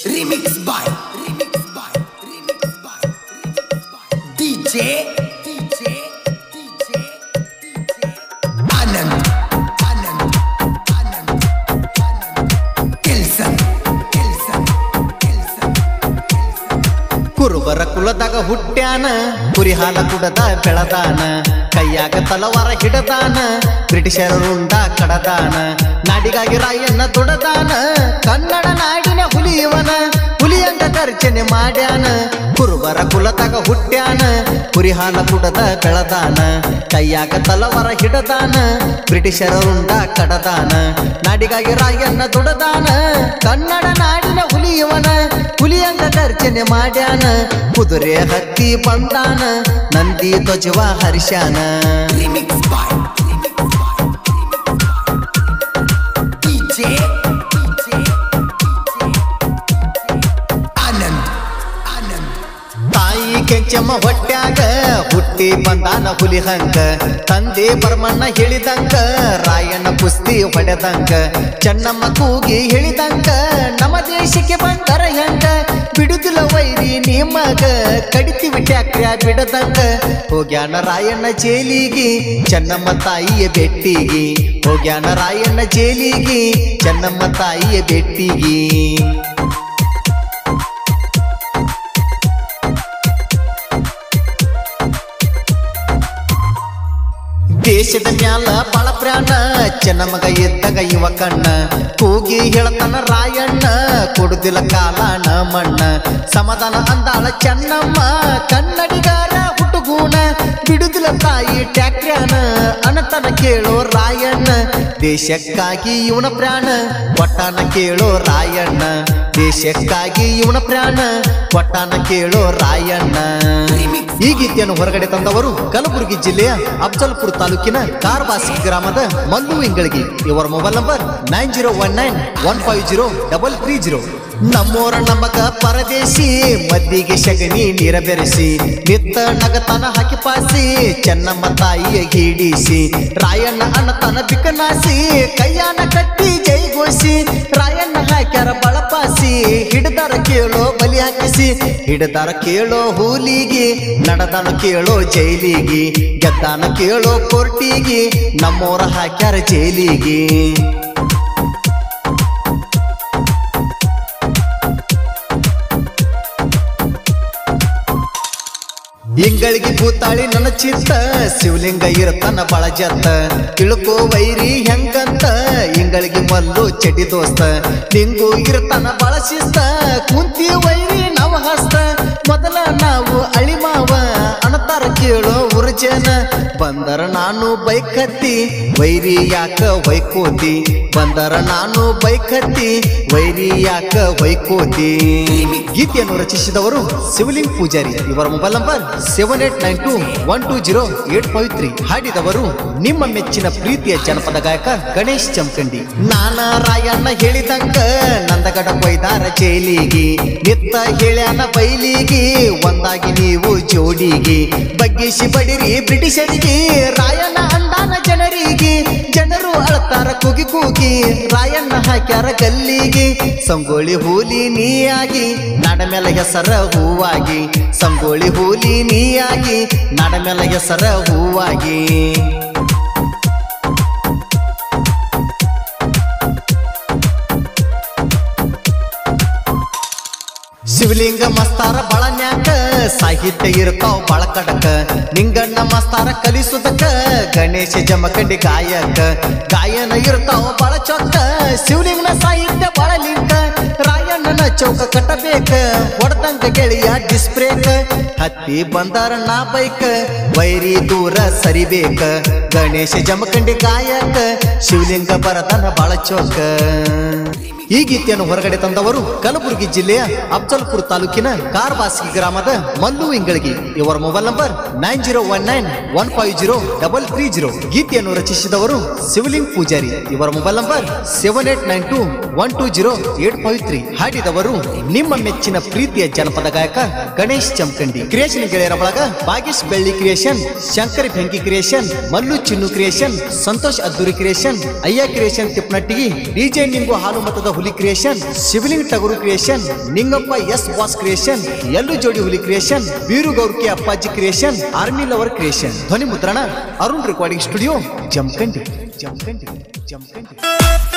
Remix by Remix by Remix by Remix by DJ DJ DJ DJ Anand Anand Anand Anand Kelson Kelson Kelson ಕುರುಬರ ಕುಲದಾಗ ಹುಟ್ಟ್ಯಾನ ಕುರಿ ಹಾಲ ಕುಡದ ಬೆಳದಾನ ಕೈಯಾಗ ತಲವಾರ ಹಿಡದಾನ ಬ್ರಿಟಿಷರ ರುಂಡ ಕಡದಾನ ನಾಡಿಗಾಗಿ ರಾಯಣ್ಣ ತೊಡದಾನ ಕನ್ನಡ ನಾಡಿನ ಹುಲಿಯವನ ಹುಲಿಯಂಗ ಗರ್ಜನೆ ಮಾಡ್ಯಾನ ಕುರುಬರ ಕುಲದಾಗ ಹುಟ್ಟ್ಯಾನ ಕುರಿ ಹಾಲ ಕುಡದ ಬೆಳದಾನ ಕೈಯಾಗ ತಲವಾರ ಹಿಡದಾನ ಬ್ರಿಟಿಷರ ರುಂಡ ಕಡದಾನ ನಾಡಿಗಾಗಿ ರಾಯಣ್ಣ ತೊಡದಾನ ಕನ್ನಡ ನಾಡಿನ ಹುಲಿಯವನ ಹುಲಿಯಂಗ ಗರ್ಜನೆ ಮಾಡ್ಯಾನ ಕುದುರೆ ಹತ್ತಿ ಬಂದಾನ Nandi ಧ್ವಜವ ಹರಿಶಾನ Remix by Remix by Remix by DJ DJ Anand Anand ತಾಯಿ ಕೆಂಚಮ್ಮ ಹೊಟ್ಯಾಗ ಹುಟ್ಟಿ ಬಂದಾನ ಹುಲಿ ಹಂಗ ತಂದೆ ಬರ್ಮಣ್ಣ ಹೇಳಿದಂಗ ರಾಯಣ್ಣ ಕುಸ್ತಿ ಹೊಡೆದಂಗ ಚೆನ್ನಮ್ಮ ಕೂಗಿ ಹೇಳಿದಂಗ ನಮ್ಮ ದೇಶಕ್ಕೆ ಬಂದರ ಹೆಂಗ ಬಿಡುದಿಲ್ಲ ವೈರಿ ನಿಮಗ ಕಡಿತೀವಿ ಟ್ಯಾಕ್ರ್ಯ ಬಿಡದಂಗ ಹೋಗ್ಯಾನ ರಾಯಣ್ಣ ಜೇಲಿಗಿ ಚೆನ್ನಮ್ಮ ತಾಯಿಯ ಬೆಟ್ಟಿಗಿ ಹೋಗ್ಯಾನ ರಾಯಣ್ಣ ಜೇಲಿಗಿ ಚೆನ್ನಮ್ಮ ತಾಯಿಯ ಬೆಟ್ಟಿಗಿ ದೇಶದ ಮ್ಯಾಲ ಬಾಳ ಪ್ರಾಣ ಚೆನ್ನಮಗ ಇದ್ದಾಗ ಇವ ಕಣ್ಣ ಕೂಗಿ ಹೇಳ್ತಾನ ರಾಯಣ್ಣ ಕೊಡುದಿಲ್ಲ ಕಾಲಾನ ಮಣ್ಣ ಸಮಾಧಾನ ಅಂದಾಳ ಚೆನ್ನಮ್ಮ ಕನ್ನಡಿಗಾರ ಹುಟ್ಟುಗೂಣ ಬಿಡುದಿಲ್ಲ ತಾಯಿ ಟ್ಯಾಕ್ರ್ಯಾನ ಅನತನ ಕೇಳೋ ರಾಯಣ್ಣ ದೇಶಕ್ಕಾಗಿ ಇವನ ಪ್ರಾಣ ಒಟ್ಟಾನ ಕೇಳೋ ರಾಯಣ್ಣ ದೇಶಕ್ಕಾಗಿ ಇವನ ಪ್ರಾಣ ಒಟ್ಟಾನ ಕೇಳೋ ರಾಯಣ್ಣ ಈ ಗೀತೆಯನ್ನು ಹೊರಗಡೆ ತಂದವರು ಕಲಬುರಗಿ ಜಿಲ್ಲೆಯ ಅಫ್ಜಲ್ಪುರ ತಾಲೂಕಿನ ಕಾರ್ಬಾಸಿ ಗ್ರಾಮದ ಮಲ್ಲು ಇಂಗಳಗಿ ಇವರ mobile number nine zero one nine one five zero double three zero ನಮ್ಮೋರ ನಮಗ ಪರದೇಶಿ ಮದ್ದಿಗೆ ಶಗಣಿ ನೀರ ಬೆರೆಸಿ ನಿತ್ತ ನಗತನ ಹಾಕಿ ಪಾಸಿ ಚೆನ್ನಮ್ಮ ತಾಯಿಯ ಹಿಡಿಸಿ ರಾಯಣ್ಣ ಅನ್ನತನ ಬಿಕನಾಸಿ ಕೈಯಾನ ಕಟ್ಟಿ ಜೈಗೋಸಿ ರಾಯಣ್ಣ ಹಾಕ್ಯಾರ ಬಳಪಾಸಿ ಹಿಡ್ದಾರ ಕೇಳೋ ಬಲಿ ಹಾಕಿಸಿ ಹಿಡ್ದಾರ ಕೇಳೋ ಹೂಲಿಗಿ ನಡೆದಾನ ಕೇಳೋ ಜೈಲಿಗಿ ಗೆದ್ದಾನ ಕೇಳೋ ಕೋರ್ಟಿಗಿ ನಮ್ಮೋರ ಹಾಕ್ಯಾರ ಜೈಲಿಗಿ ಇಂಗಳಿಗೆ ಕೂತಾಳಿ ನನ್ನ ಚಿತ್ತ ಶಿವಲಿಂಗ ಇರತನ ಬಳ ಜತ್ತ ತಿಳ್ಕೋ ವೈರಿ ಹೆಂಗಂತ ಇಂಗಳಿಗೆ ಮಲ್ಲು ಚಡಿ ದೋಸ್ತ ನಿಂಗೂ ಇರತನ ಬಳ ಶಿಸ್ತ ಕುಂತಿ ವೈರಿ ನವ ಹಸ್ತ ಮೊದಲ ನಾವು ಅಳಿಮಾವ ಅಣತಾರ ಕೇಳೋ ಉರ್ಜನ ಬಂದರ ನಾನು ಬೈಕ್ ಹತ್ತಿ ವೈರಿ ಯಾಕ ವೈಕೋತಿ ಬಂದರ ನಾನು ಬೈಕ್ ಹತ್ತಿ ವೈರಿ ಯಾಕ ವೈಕೋತಿ ಗೀತೆಯನ್ನು ರಚಿಸಿದವರು ಶಿವಲಿಂಗ್ ಪೂಜಾರಿ ಇವರ mobile number seven eight nine two one two zero eight five three ಹಾಡಿದವರು ನಿಮ್ಮ ಮೆಚ್ಚಿನ ಪ್ರೀತಿಯ ಜನಪದ ಗಾಯಕ ಗಣೇಶ್ ಚಮಕಂಡಿ ನಾನ ರಾಯಣ್ಣ ಹೇಳಿದಂಗ ನಂದಗಡ ಕೊಯ್ದಾರ ಜೈಲಿಗಿ ನಿತ್ತ ಹೇಳ್ಯಾನ ಬೈಲಿಗಿ ಒಂದಾಗಿ ನೀವು ಜೋಡಿಗಿ ಬಗ್ಗಿಸಿ ಬಡಿರಿ ಬ್ರಿಟಿಷರಿಗೆ ರಾಯಣ್ಣ ಅಂದಾನ ಜನರಿಗೆ ಜನರು ಅಳ್ತಾರ ಕೂಗಿ ಕೂಗಿ ರಾಯಣ್ಣ ಹಾಕ್ಯಾರ ಗಲ್ಲಿಗೆ ಸಂಗೋಳಿ ಹೂಲಿ ನೀಯಾಗಿ ನಾಡ ಮೇಲೆ ಹೆಸರ ಹೂವಾಗಿ ಸಂಗೋಳಿ ಹೂಲಿ ನೀಯಾಗಿ ನಾಡ ಮೇಲೆ ಹೆಸರ ಹೂವಾಗಿ ಶಿವಲಿಂಗ ಮಸ್ತಾರ ಬಳನ್ಯಾಕ ಸಾಹಿತ್ಯ ಇರ್ತಾವ ಬಾಳ ಕಡಕ ನಿಂಗಣ್ಣ ಮಸ್ತಾರ ಕಲಿಸುದಕ್ಕ ಗಣೇಶ ಜಮಖಂಡಿ ಗಾಯಕ ಗಾಯನ ಇರ್ತಾವ ಬಾಳ ಚೊಕ್ಕ ಶಿವಲಿಂಗನ ಸಾಹಿತ್ಯ ಬಾಳ ಲಿಂಕ ರಾಯಣ್ಣನ ಚೌಕ ಕಟ್ಟಬೇಕ ಹೊಡೆದಂಗ ಗೆಳೆಯ ಡಿಸ್ಪ್ರೇಕ ಹತ್ತಿ ಬಂದಾರ ನಾ ಬೈಕ್ ವೈರಿ ದೂರ ಸರಿಬೇಕ ಗಣೇಶ ಜಮಖಂಡಿ ಗಾಯಕ ಶಿವಲಿಂಗ ಬರತನ ಬಾಳ ಚೌಕ ಈ ಗೀತೆಯನ್ನು ಹೊರಗಡೆ ತಂದವರು ಕಲಬುರಗಿ ಜಿಲ್ಲೆಯ ಅಫ್ಜಲ್ಪುರ ತಾಲೂಕಿನ ಕಾರ್ಬಾಸಿ ಗ್ರಾಮದ ಮಲ್ಲು ಇಂಗಳಗಿ ಇವರ mobile number nine zero one nine one five zero double three zero ಗೀತೆಯನ್ನು ರಚಿಸಿದವರು ಶಿವಲಿಂಗ್ ಪೂಜಾರಿ ಇವರ mobile number seven eight nine two one two zero eight five three ಹಾಡಿದವರು ನಿಮ್ಮ ಮೆಚ್ಚಿನ ಪ್ರೀತಿಯ ಜನಪದ ಗಾಯಕ ಗಣೇಶ್ ಚಮಕಂಡಿ ಕ್ರಿಯೇಷನ್ ಗೆಳೆಯರ ಬಳಗ ಭಾಗೇಶ್ ಬೆಳ್ಳಿ creation Shankar Benki creation Mallu Chinnu creation Santosh Adduri creation ಅಯ್ಯ ಕ್ರಿಯೇಷನ್ ತಿಪ್ಪನಟ್ಟಿಗಿ ಡಿಜೆ ನಿಂಗು ಹಾಲು ಮತದ ಹುಲಿ creation Shivaling Tagaru creation Ningappa S boss creation ಎಲ್ಲು ಜೋಡಿ ಹುಲಿ ಕ್ರಿಯೇಷನ್ ವೀರು ಗೌರ್ಕಿ ಅಪ್ಪಾಜಿ ಕ್ರಿಯೇಷನ್ ಆರ್ಮಿ ಲವರ್ ಕ್ರಿಯೇಷನ್ ಧ್ವನಿ ಮುದ್ರಣ ಅರುಣ್ ರೆಕಾರ್ಡಿಂಗ್ ಸ್ಟುಡಿಯೋ ಜಮಖಂಡಿ ಜಮಖಂಡಿ ಜಮಖಂಡಿ